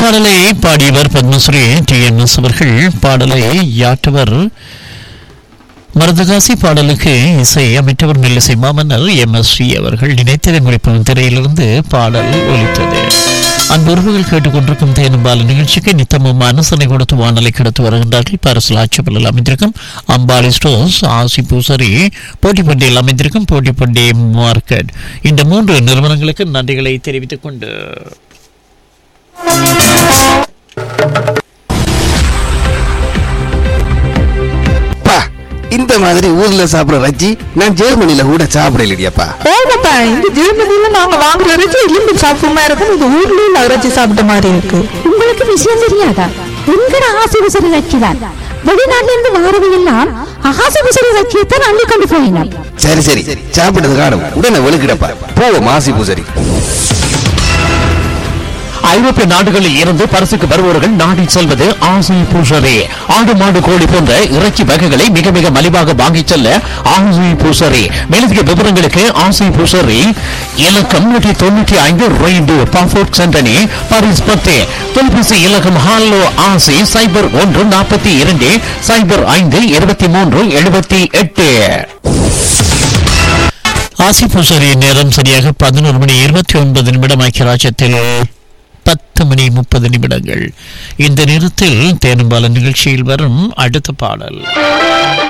பாடலை பாடியவர் Padmashri T N S அவர்கள் பாடலை யாற்றவர் மருதகாசி பாடலுக்கு இசை அமைத்தவர் மெல்லிசை மாமன்னர் எம் எஸ் ஸ்ரீ அவர்கள் நினைத்ததை முடிப்பவன் திரையிலிருந்து பாடல் ஒலித்தது அன்பு உறவுகள் கேட்டுக்கொண்டிருக்கும் தேனும்பால நிகழ்ச்சிக்கு நித்தமும் அனுசரணை கொடுத்து வானலை கடத்து வருகின்றார்கள் பரசல் ஆட்சிப்பலில் அமைந்திருக்கும் அம்பாலி ஸ்டோர்ஸ் ஆசி பூசரி போட்டிப்பண்டியில் அமைந்திருக்கும் போட்டிப்பண்டி மார்க்கெட் இந்த மூன்று நிறுவனங்களுக்கு நன்றிகளை தெரிவித்துக் கொண்டு அப்பா இந்த மாதிரி ஊர்ல சாப்பிடுற ரஜ்ஜி நான் ஜெர்மனில கூட சாப்பிடலையப்பா போங்கப்பா இந்த ஜெர்மனில நாங்க வாங்குற இறைச்சி எலும்பு சாப்பிடுமா இருக்கும் இது ஊர்ல உள்ள இறைச்சி சாப்பிட்ட மாதிரி இருக்கு உங்களுக்கு விஷயம் தெரியாதா எங்கட ஆசிபுசரி கட்சிதான் வெளிநாட்டுல இருந்து வாரவையெல்லாம் ஆசிபுசரி கட்சியத்தான் அள்ளி கொண்டு போயினார் சரி சரி சாப்பிட்டது காணும் உடனே வெளுக்கிடப்பா போவோம் மாசி பூசரி ஐரோப்பிய நாடுகளில் இருந்து பரிசுக்கு வருபவர்கள் நாடி செல்வது ஆசை பூசரே ஆடு மாடு கோழி போன்ற இறைச்சி வகைகளை மிக மிக மலிவாக வாங்கிச் செல்ல ஆசை பூசரே மேலதிக விவரங்களுக்கு ஆசை பூசரி இலக்கம் நூற்றி தொண்ணூற்றி ஐந்து ரெய்டு பாஃபோர்ட் சென்டனி பாரிஸ் பத்து தொலைபேசி இலக்கம் ஹாலோ ஆசை சைபர் ஒன்று நாற்பத்தி இரண்டு சைபர் ஐந்து இருபத்தி மூன்று எழுபத்தி எட்டு ஆசி பூசரி நேரம் சரியாக பதினோரு மணி இருபத்தி ஒன்பது நிமிடம் ஐக்கிய ராஜ்யத்தில் பத்து மணி முப்பது நிமிடங்கள் இந்த நேரத்தில் தேனும்பால நிகழ்ச்சியில் வரும் அடுத்த பாடல்